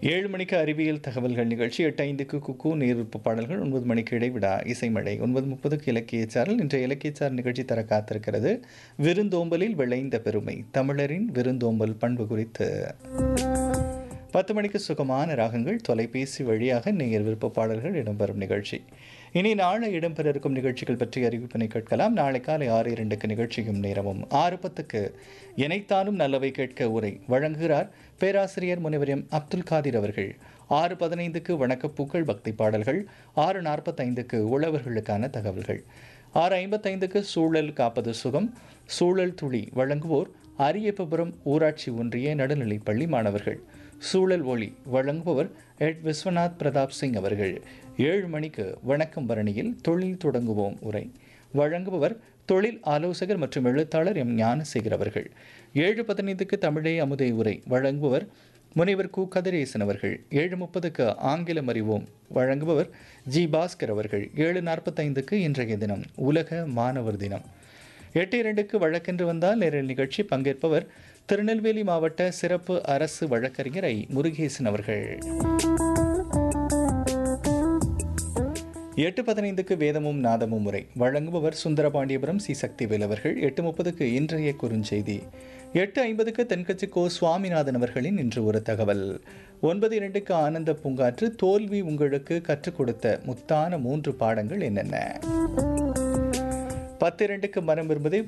ஏழு மணிக்கு அறிவியல் தகவல்கள் நிகழ்ச்சி எட்டு ஐந்துக்கு குக்கு நீர்விப்பு பாடல்கள் ஒன்பது மணிக்கு இடைவிடா இசைமழை ஒன்பது முப்பதுக்கு இலக்கியச்சாரல் இன்றைய இலக்கியச்சார் நிகழ்ச்சி தர காத்திருக்கிறது விருந்தோம்பலில் விளைந்த பெருமை தமிழரின் விருந்தோம்பல் பண்பு குறித்து பத்து மணிக்கு சுகமான ராகங்கள் தொலைபேசி வழியாக நேயர் விருப்ப பாடல்கள் இடம்பெறும் நிகழ்ச்சி இனி நாளை இடம்பெற இருக்கும் நிகழ்ச்சிகள் பற்றி அறிவிப்பினை கேட்கலாம் நாளை காலை ஆறு இரண்டுக்கு நிகழ்ச்சியும் நேரமும் ஆறு பத்துக்கு இணைத்தானும் நல்லவை கேட்க உரை வழங்குகிறார் பேராசிரியர் முனைவர் எம் அப்துல் காதிர் அவர்கள் ஆறு பதினைந்துக்கு வணக்கப்பூக்கள் பக்தி பாடல்கள் ஆறு நாற்பத்தைந்துக்கு உழவர்களுக்கான தகவல்கள் ஆறு ஐம்பத்தைந்துக்கு சூழல் காப்பது சுகம் சூழல் துளி வழங்குவோர் அரியப்பபுரம் ஊராட்சி ஒன்றிய நடுநிலைப்பள்ளி மாணவர்கள் சூழல் ஒளி வழங்குபவர் எட் விஸ்வநாத் பிரதாப் சிங் அவர்கள் ஏழு மணிக்கு வணக்கம் பரணியில் தொழில் தொடங்குவோம் உரை வழங்குபவர் தொழில் ஆலோசகர் மற்றும் எழுத்தாளர் எம் ஞானசேகர் அவர்கள் ஏழு பதினைந்துக்கு தமிழே அமுதை உரை வழங்குபவர் முனைவர் கு கதிரேசன் அவர்கள் ஏழு முப்பதுக்கு ஆங்கிலம் அறிவோம் வழங்குபவர் ஜி பாஸ்கர் அவர்கள் ஏழு நாற்பத்தைந்துக்கு இன்றைய தினம் உலக மாணவர் தினம் எட்டு இரண்டுக்கு வழக்கென்று வந்தால் நேரில் நிகழ்ச்சி பங்கேற்பவர் திருநெல்வேலி மாவட்ட சிறப்பு அரசு வழக்கறிஞர் ஐ முருகேசன் அவர்கள் எட்டு பதினைந்துக்கு வேதமும் நாதமும் முறை வழங்குபவர் சுந்தரபாண்டியபுரம் சி சக்திவேல் அவர்கள் எட்டு முப்பதுக்கு இன்றைய குறுஞ்செய்தி எட்டு ஐம்பதுக்கு தென்கட்சி கோ சுவாமிநாதன் அவர்களின் இன்று ஒரு தகவல் ஒன்பது இரண்டுக்கு ஆனந்த பூங்காற்று தோல்வி உங்களுக்கு கற்றுக் கொடுத்த முத்தான மூன்று பாடங்கள் என்னென்ன பத்து இரண்டுக்கு மரம் விரும்புதே